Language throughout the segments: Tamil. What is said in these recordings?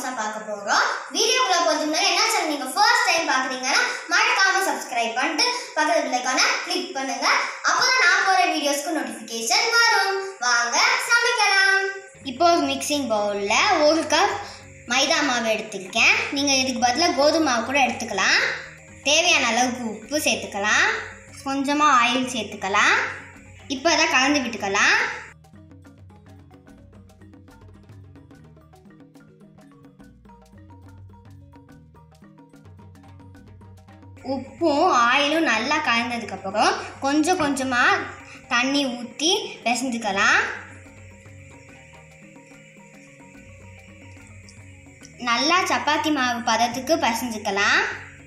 தான் பார்க்க போகிறோம் வீடியோக்குள்ள போகிறது முன்னாடி என்ன சேனல் நீங்கள் ஃபர்ஸ்ட் டைம் பார்க்குறீங்கன்னா மறக்காம சப்ஸ்கிரைப் பண்ணிட்டு பக்கத்து பிள்ளைக்கான கிளிக் பண்ணுங்க அப்போதான் நான் போகிற வீடியோஸ்க்கு நோட்டிஃபிகேஷன் வரும் வாங்க சமைக்கலாம் இப்போ ஒரு மிக்சிங் பவுலில் ஒரு கப் மைதா மாவு எடுத்துருக்கேன் நீங்கள் இதுக்கு பதிலாக கோதுமை மாவு கூட எடுத்துக்கலாம் தேவையான அளவுக்கு உப்பு சேர்த்துக்கலாம் கொஞ்சமாக ஆயில் சேர்த்துக்கலாம் இப்போ அதை கலந்து விட்டுக்கலாம் உப்பும் ஆயிலும் நல்லா கலந்ததுக்கப்புறம் கொஞ்சம் கொஞ்சமாக தண்ணி ஊற்றி பிசைஞ்சுக்கலாம் நல்லா சப்பாத்தி மாவு பதத்துக்கு பிசைஞ்சுக்கலாம்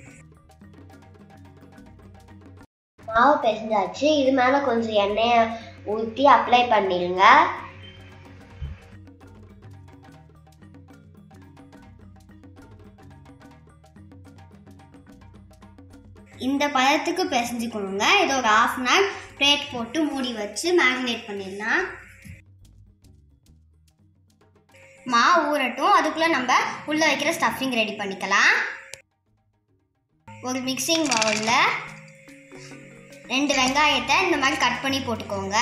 மாவு பிசைஞ்சாச்சு இது மேலே கொஞ்சம் எண்ணெயை ஊற்றி அப்ளை பண்ணிடுங்க இந்த பதத்துக்கு பிசைஞ்சுக்கணுங்க இது ஒரு ஆஃப் அன் ஹவர் பிளேட் போட்டு மூடி வச்சு மேரினேட் பண்ணிடலாம் மாவு ஊறட்டும் அதுக்குள்ளே நம்ம உள்ளே வைக்கிற ஸ்டஃபிங் ரெடி பண்ணிக்கலாம் ஒரு மிக்சிங் பவுலில் ரெண்டு வெங்காயத்தை இந்த மாதிரி கட் பண்ணி போட்டுக்கோங்க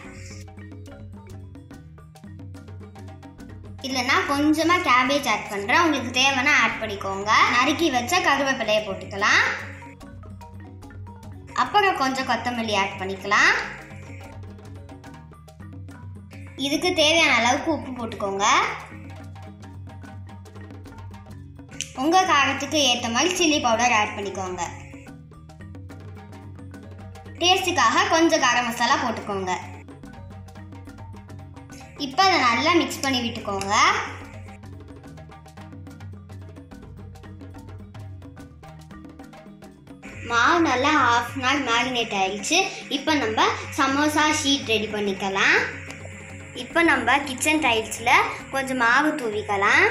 இல்லைன்னா கொஞ்சமாக கேபேஜ் ஆட் பண்ணுறேன் உங்களுக்கு தேவைன்னா ஆட் பண்ணிக்கோங்க நறுக்கி வச்ச கருவேப்பிலையை போட்டுக்கலாம் அப்புறம் கொஞ்சம் கொத்தமல்லி ஆட் பண்ணிக்கலாம் இதுக்கு தேவையான அளவுக்கு உப்பு போட்டுக்கோங்க உங்கள் காரத்துக்கு ஏற்ற மாதிரி சில்லி பவுடர் ஆட் பண்ணிக்கோங்க டேஸ்ட்டுக்காக கொஞ்சம் கரம் மசாலா போட்டுக்கோங்க இப்போ அதை நல்லா மிக்ஸ் பண்ணி விட்டுக்கோங்க மாவு நல்லா ஹாஃப் அன் ஹவர் மேரினேட் ஆயிடுச்சு இப்போ நம்ம சமோசா ஷீட் ரெடி பண்ணிக்கலாம் இப்போ நம்ம கிச்சன் டைல்ஸில் கொஞ்சம் மாவு தூவிக்கலாம்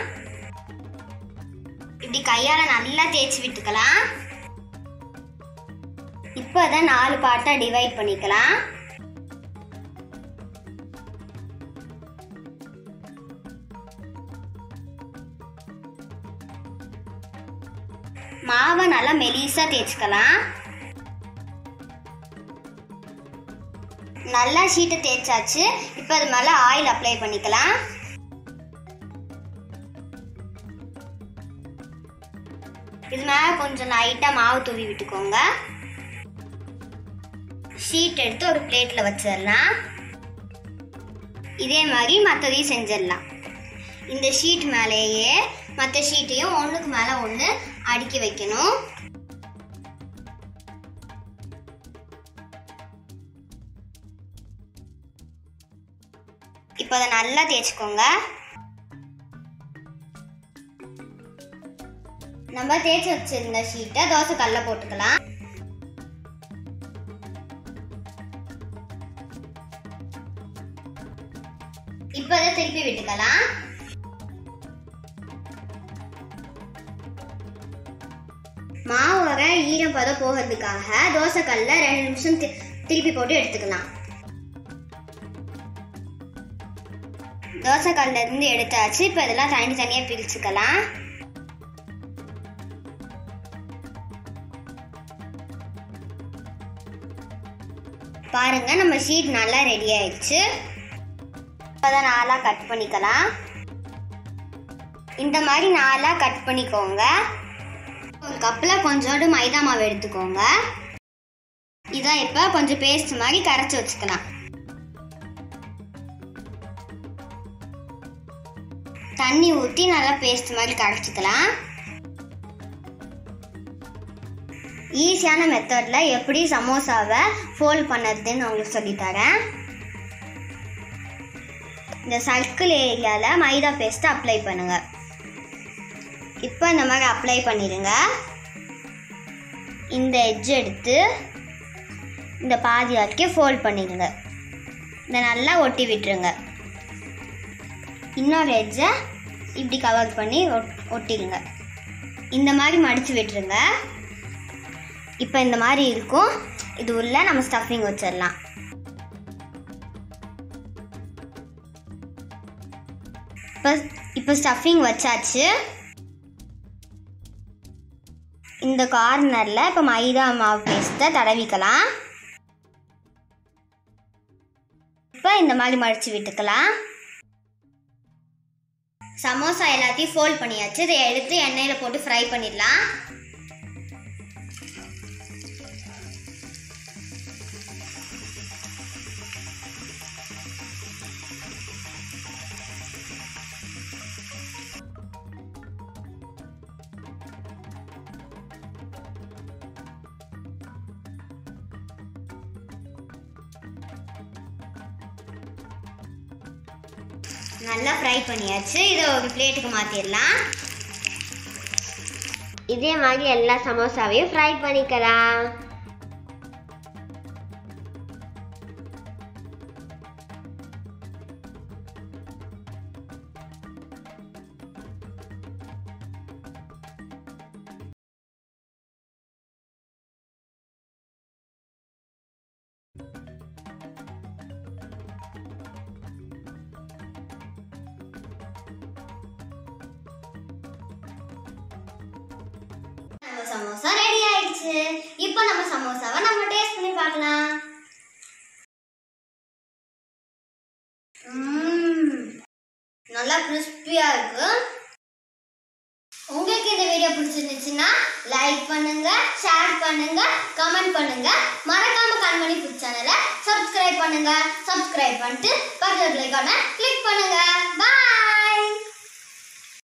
இப்படி கையால் நல்லா தேய்ச்சி விட்டுக்கலாம் இப்போ அதை நாலு பார்ட்டாக டிவைட் பண்ணிக்கலாம் மாவை நல்லா மெலிசா தேய்ச்சிக்கலாம் நல்லா ஷீட்டை தேய்ச்சாச்சு இப்போ அது மேலே ஆயில் அப்ளை பண்ணிக்கலாம் இது மேலே கொஞ்சம் லைட்டாக மாவு தூவி விட்டுக்கோங்க ஷீட் எடுத்து ஒரு பிளேட்டில் வச்சிடலாம் இதே மாதிரி மற்றதையும் செஞ்சிடலாம் இந்த ஷீட் மேலேயே மற்ற ஷீட்டையும் ஒன்றுக்கு மேலே ஒன்று அடுக்கி வைக்கணும் இப்போ அதை நல்லா தேய்ச்சிக்கோங்க நம்ம தேய்ச்சி வச்சிருந்த ஷீட்டை தோசை கல்ல போட்டுக்கலாம் இப்போ அதை திருப்பி விட்டுக்கலாம் மாவு வர ஈரப்பதம் போகிறதுக்காக தோசைக்கல்ல ரெண்டு நிமிஷம் தி- திருப்பி போட்டு எடுத்துக்கலாம் தோசைக்கல்ல இருந்து எடுத்தாச்சு இப்போ இதெல்லாம் தனி தனியாக பிரிச்சுக்கலாம் பாருங்க நம்ம ஷீட் நல்லா ரெடி ஆயிடுச்சு இப்போதான் நாலாக கட் பண்ணிக்கலாம் இந்த மாதிரி நாலாக கட் பண்ணிக்கோங்க ஒரு கப்பில் கொஞ்சோண்டு மைதா மாவு எடுத்துக்கோங்க இதை இப்போ கொஞ்சம் பேஸ்ட் மாதிரி கரைச்சி வச்சுக்கலாம் தண்ணி ஊற்றி நல்லா பேஸ்ட் மாதிரி கரைச்சிக்கலாம் ஈஸியான மெத்தடில் எப்படி சமோசாவை ஃபோல்ட் பண்ணுறதுன்னு உங்களுக்கு சொல்லித்தரேன் இந்த சர்க்கிள் ஏரியாவில் மைதா பேஸ்ட்டை அப்ளை பண்ணுங்கள் இப்போ இந்த மாதிரி அப்ளை பண்ணிடுங்க இந்த எட்ஜ் எடுத்து இந்த பாதி வரைக்கும் ஃபோல்ட் பண்ணிடுங்க இதை நல்லா ஒட்டி விட்டுருங்க இன்னொரு எட்ஜை இப்படி கவர் பண்ணி ஒட் ஒட்டிடுங்க இந்த மாதிரி மடித்து விட்டுருங்க இப்போ இந்த மாதிரி இருக்கும் இது உள்ள நம்ம ஸ்டஃபிங் வச்சிடலாம் இப்போ இப்போ ஸ்டஃபிங் வச்சாச்சு இந்த கார்னரில் இப்போ மைதா மாவு பேஸ்ட்டை தடவிக்கலாம் இப்போ இந்த மாதிரி மடித்து விட்டுக்கலாம் சமோசா எல்லாத்தையும் ஃபோல்ட் பண்ணியாச்சு இதை எடுத்து எண்ணெயில் போட்டு ஃப்ரை பண்ணிடலாம் நல்லா ஃப்ரை பண்ணியாச்சு இதை ஒரு பிளேட்டுக்கு மாற்றிடலாம் இதே மாதிரி எல்லா சமோசாவையும் ஃப்ரை பண்ணிக்கலாம் நம்ம சமோசா ரெடி ஆயிடுச்சு இப்போ நம்ம சமோசாவை நம்ம டேஸ்ட் பண்ணி பார்க்கலாம் ம்ம். நல்லா கிறிஸ்பியா இருக்கு உங்களுக்கு இந்த வீடியோ பிடிச்சிருந்துச்சுன்னா லைக் பண்ணுங்க ஷேர் பண்ணுங்க கமெண்ட் பண்ணுங்க மறக்காம கண்மணி ஃபுட் சேனலை சப்ஸ்கிரைப் பண்ணுங்க சப்ஸ்கிரைப் பண்ணிட்டு பக்கத்துல ஐகானை கிளிக் பண்ணுங்க பாய்